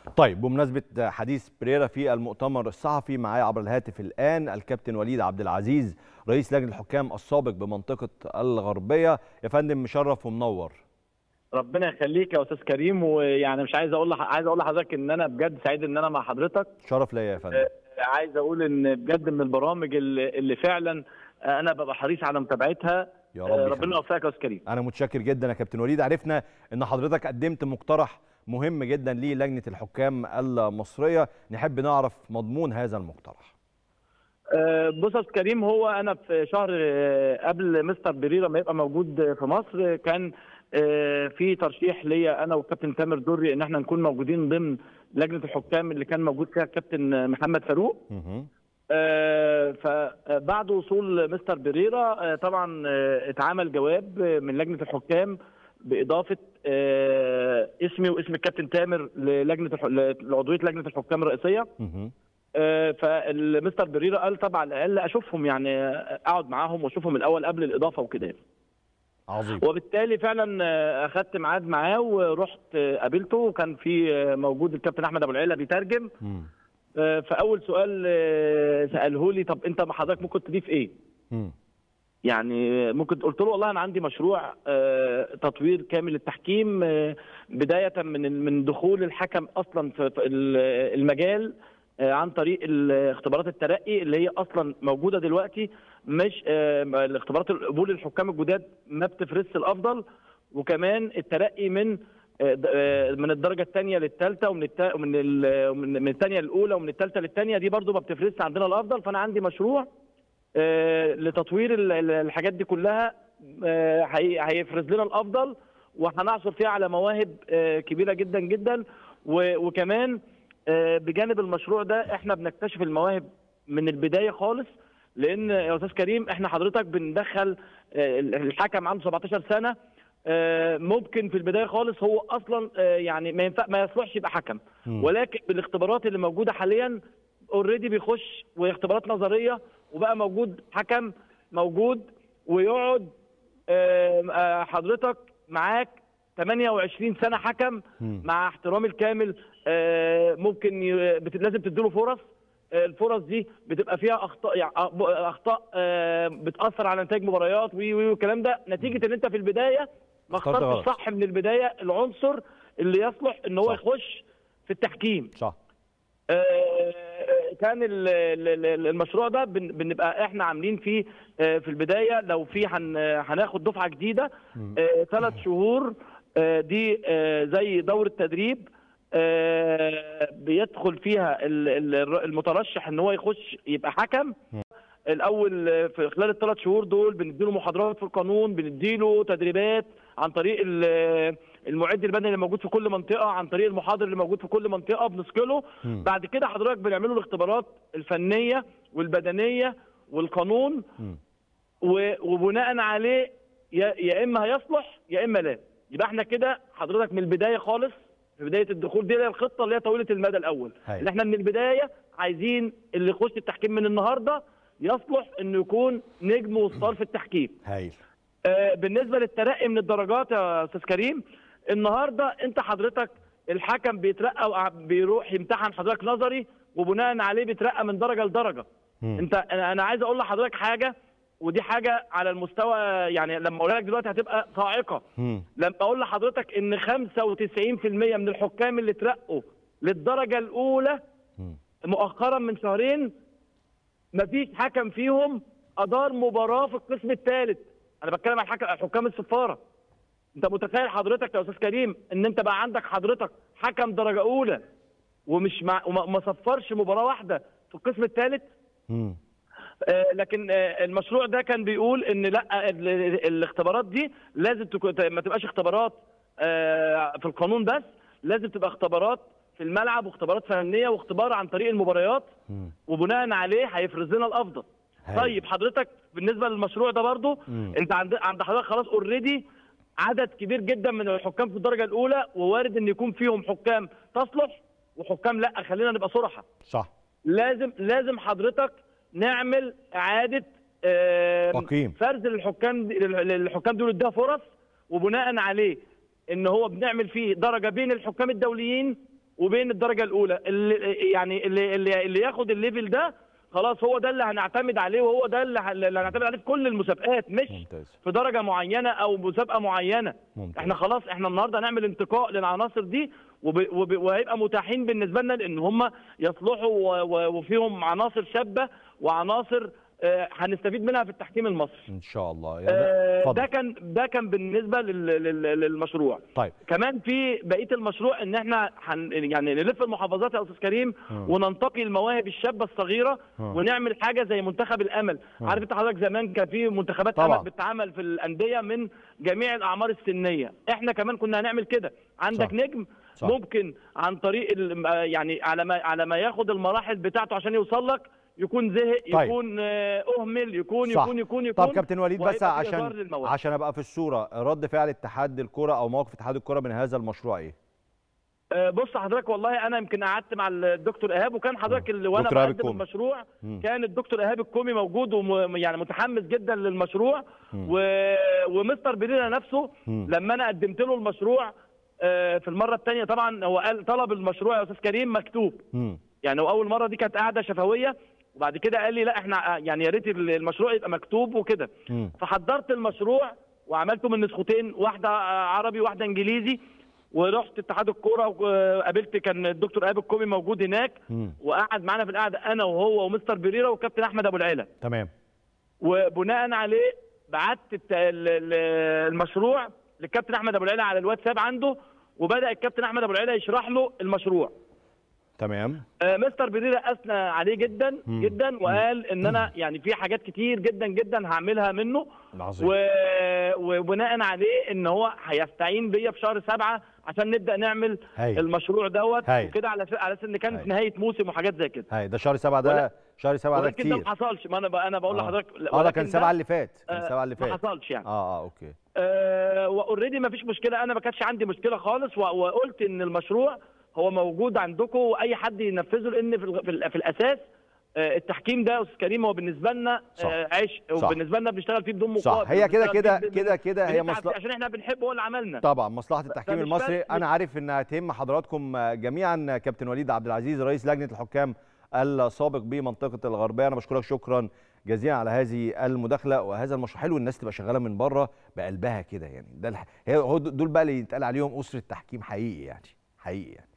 طيب بمناسبة حديث بريرا في المؤتمر الصحفي معايا عبر الهاتف الآن الكابتن وليد عبد العزيز رئيس لجنة الحكام السابق بمنطقة الغربية يا فندم مشرف ومنور ربنا يخليك يا استاذ كريم ويعني مش عايز اقول لح... عايز اقول لحضرتك ان انا بجد سعيد ان انا مع حضرتك شرف ليا يا فندم آه، عايز اقول ان بجد من البرامج اللي, اللي فعلا آه، انا ببقى حريص على متابعتها يا آه، رب ربنا يخليك. يوفقك يا استاذ كريم أنا متشكر جدا يا كابتن وليد عرفنا إن حضرتك قدمت مقترح مهم جدا للجنة الحكام المصرية نحب نعرف مضمون هذا المقترح آه، بص يا استاذ كريم هو انا في شهر آه، قبل مستر بريرا ما يبقى موجود في مصر كان آه، في ترشيح ليا انا والكابتن تامر دري ان احنا نكون موجودين ضمن لجنه الحكام اللي كان موجود فيها الكابتن محمد فاروق مهم. آه، فبعد وصول مستر بريرا آه، طبعا آه، اتعمل جواب آه، من لجنه الحكام باضافه آه، اسمي واسم الكابتن تامر للجنه الح- لعضويه لجنه الحكام الرئيسيه مهم. آه، فالمستر بريرا قال طبعا على الاقل اشوفهم يعني آه، اقعد معاهم واشوفهم الاول قبل الاضافه وكده عظيم وبالتالي فعلا آه، اخدت ميعاد معاه ورحت آه، قابلته وكان في آه، موجود الكابتن احمد ابو العيله بيترجم مم. آه، فاول سؤال آه، ساله لي طب انت مع حضرتك ممكن تضيف ايه؟ مم. يعني ممكن قلت له والله انا عندي مشروع آه، تطوير كامل للتحكيم آه، بدايه من من دخول الحكم اصلا في في ال- المجال آه، عن طريق ال- اختبارات الترقي اللي هي اصلا موجوده دلوقتي مش آه، الاختبارات القبول الحكام الجداد ما بتفرزش الافضل وكمان الترقي من آه، د- آه، من الدرجه الثانيه للثالثه ومن التا... ومن ال... ومن من الثانيه الاولى ومن الثالثه للثانيه دي برضو ما بتفرزش عندنا الافضل فانا عندي مشروع آه، لتطوير ال- ال- الحاجات دي كلها آه، هي- هيفرز لنا الافضل وهنعثر فيها على مواهب آه، كبيره جدا جدا و- وكمان آه، بجانب المشروع ده احنا بنكتشف المواهب من البدايه خالص لان يا استاذ كريم احنا حضرتك بندخل آه، الحكم عنده 17 سنه آه، ممكن في البدايه خالص هو اصلا آه، يعني ما ينفع ما يصلحش يبقى حكم مم. ولكن بالاختبارات اللي موجوده حاليا اوريدي بيخش واختبارات نظريه وبقى موجود حكم موجود ويقعد آه، آه، حضرتك معاك 28 سنه حكم مم. مع احترامي الكامل آه، ممكن ي- بت- لازم تديله فرص آه، الفرص دي بتبقى فيها اخطاء يعني أ- اخطاء آه، بتاثر على نتائج مباريات وي وي والكلام ده نتيجه ان انت في البدايه ما اخترت اخترتش غلط. صح من البدايه العنصر اللي يصلح ان هو صح. يخش في التحكيم صح آه، كان ال- ال- ال- المشروع ده بن- بنبقى احنا عاملين فيه آه، في البدايه لو في هن- هناخد دفعه جديده ثلاث شهور آه، دي آه، زي دوره تدريب آه، بيدخل فيها ال- ال- المترشح ان هو يخش يبقى حكم الاول آه، في خلال الثلاث شهور دول بنديله محاضرات في القانون بنديله تدريبات عن طريق ال- المعد البدني اللي موجود في كل منطقه عن طريق المحاضر اللي موجود في كل منطقه بنثقله مم. بعد كده حضرتك بنعمله الاختبارات الفنيه والبدنيه والقانون مم. و- وبناء عليه يا يا اما هيصلح يا اما لا يبقى احنا كده حضرتك من البدايه خالص في بدايه الدخول دي اللي هي الخطه اللي هي طويله المدى الاول هاي. اللي احنا من البدايه عايزين اللي يخش التحكيم من النهارده يصلح انه يكون نجم وسطار في التحكيم هايل آه، بالنسبه للترقي من الدرجات يا استاذ كريم النهارده انت حضرتك الحكم بيترقى وع- بيروح يمتحن حضرتك نظري وبناء عليه بيترقى من درجه لدرجه مم. انت انا أنا عايز اقول لحضرتك حاجه ودي حاجه على المستوى يعني لما اقولها لك دلوقتي هتبقى صاعقه مم. لما اقول لحضرتك ان 95% من الحكام اللي اترقوا للدرجه الاولى مم. مؤخرا من شهرين مفيش حكم فيهم ادار مباراه في القسم الثالث انا بتكلم عن حكم حكام السفاره انت متخيل حضرتك يا استاذ كريم ان انت بقى عندك حضرتك حكم درجه اولى ومش مع وما ما صفرش مباراه واحده في القسم الثالث مم. آه، لكن آه، المشروع ده كان بيقول ان لا ال- ال- الاختبارات دي لازم تكون ما تبقاش اختبارات آه، في القانون بس لازم تبقى اختبارات في الملعب واختبارات فنيه واختبار عن طريق المباريات مم. وبناء عليه هيفرز لنا الافضل هايل. طيب حضرتك بالنسبه للمشروع ده برضو مم. انت عند عند حضرتك خلاص اوريدي عدد كبير جدا من الحكام في الدرجه الاولى ووارد ان يكون فيهم حكام تصلح وحكام لا خلينا نبقى صراحه صح لازم لازم حضرتك نعمل اعاده آه، تقييم. فرز للحكام دي- لل- للحكام دول اديها فرص وبناء عليه ان هو بنعمل فيه درجه بين الحكام الدوليين وبين الدرجه الاولى اللي يعني اللي اللي, اللي ياخد الليفل ده خلاص هو ده اللي هنعتمد عليه وهو ده اللي ه- اللي هنعتمد عليه في كل المسابقات مش ممتاز في درجه معينه او مسابقه معينه ممتاز احنا خلاص احنا النهارده هنعمل انتقاء للعناصر دي وب... وب... وهيبقى متاحين بالنسبه لنا لان هم يصلحوا و... و... وفيهم عناصر شابه وعناصر آه، هنستفيد منها في التحكيم المصري ان شاء الله يا آه، اتفضل. ده كان ده كان بالنسبه لل... لل... للمشروع طيب كمان في بقيه المشروع ان احنا هن... يعني نلف المحافظات يا استاذ كريم مم. وننتقي المواهب الشابه الصغيره مم. ونعمل حاجه زي منتخب الامل مم. عارف انت حضرتك زمان كان في منتخبات طبعا. امل بتتعمل في الانديه من جميع الاعمار السنيه احنا كمان كنا هنعمل كده عندك صح. نجم صح. ممكن عن طريق ال- آه، يعني على ما على ما ياخد المراحل بتاعته عشان يوصل لك يكون زهق طيب. يكون آه، اهمل يكون صح. يكون يكون يكون طب كابتن وليد بس وهيبقى في عشان إظهار للمواهب. عشان ابقى في الصوره رد فعل اتحاد الكره او موقف اتحاد الكره من هذا المشروع ايه آه، بص حضرتك والله انا يمكن قعدت مع الدكتور ايهاب وكان حضرتك اللي وانا دكتور إيهاب بقدم الكومي. المشروع مم. كان الدكتور ايهاب الكومي موجود وم يعني متحمس جدا للمشروع مم. و... ومستر بيريرا نفسه مم. لما انا قدمت له المشروع آه، في المره الثانيه طبعا هو قال طلب المشروع يا استاذ كريم مكتوب مم. يعني هو اول مره دي كانت قاعده شفويه وبعد كده قال لي لا احنا آه، يعني يا ريت المشروع يبقى مكتوب وكده مم. فحضرت المشروع وعملته من نسختين واحده عربي واحده انجليزي ورحت اتحاد الكوره وقابلت كان الدكتور ايهاب الكومي موجود هناك مم. وقعد معانا في القعده انا وهو ومستر بريرا والكابتن احمد ابو العلا تمام وبناء عليه بعت الت- ال- ال- المشروع للكابتن احمد ابو العلا على الواتساب عنده وبدا الكابتن احمد ابو العلا يشرح له المشروع تمام آه، مستر بريرا اثنى عليه جدا مم. جدا وقال ان انا يعني في حاجات كتير جدا جدا هعملها منه عظيم و... وبناء عليه ان هو هيستعين بيا في شهر سبعة عشان نبدا نعمل هاي المشروع دوت هاي. وكده على س- على اساس ان كان هاي. في نهايه موسم وحاجات زي كده هاي ده شهر سبعة ده ولا- شهر سبعة ده ولكن ده كتير ما حصلش ما انا ب... انا بقول آه. لحضرتك اه ده ولكن كان سبعة اللي فات كان آه، سبعة اللي ما فات حصلش يعني اه اه اوكي آه واوريدي ما فيش مشكله انا ما كانش عندي مشكله خالص و... وقلت ان المشروع هو موجود عندكم واي حد ينفذه لان في, الغ... في, ال... في الاساس آه، التحكيم ده يا استاذ كريم هو بالنسبه لنا صح. آه، عشق صح. وبالنسبه لنا بنشتغل فيه بدون صح مقابل هي كده بنشتغل كده فيه ب- كده كده هي بنتعب فيه مصلحة عشان احنا بنحبه هو اللي عملنا طبعا مصلحة التحكيم فمش المصري بس- أنا عارف إنها تهم حضراتكم جميعا كابتن وليد عبد العزيز رئيس لجنة الحكام السابق بمنطقة الغربية أنا بشكرك شكرا جزيلا على هذه المداخلة وهذا المشروع حلو الناس تبقى شغالة من بره بقلبها كده يعني ده الح- هي- هو دول بقى اللي يتقال عليهم أسرة تحكيم حقيقي يعني حقيقي يعني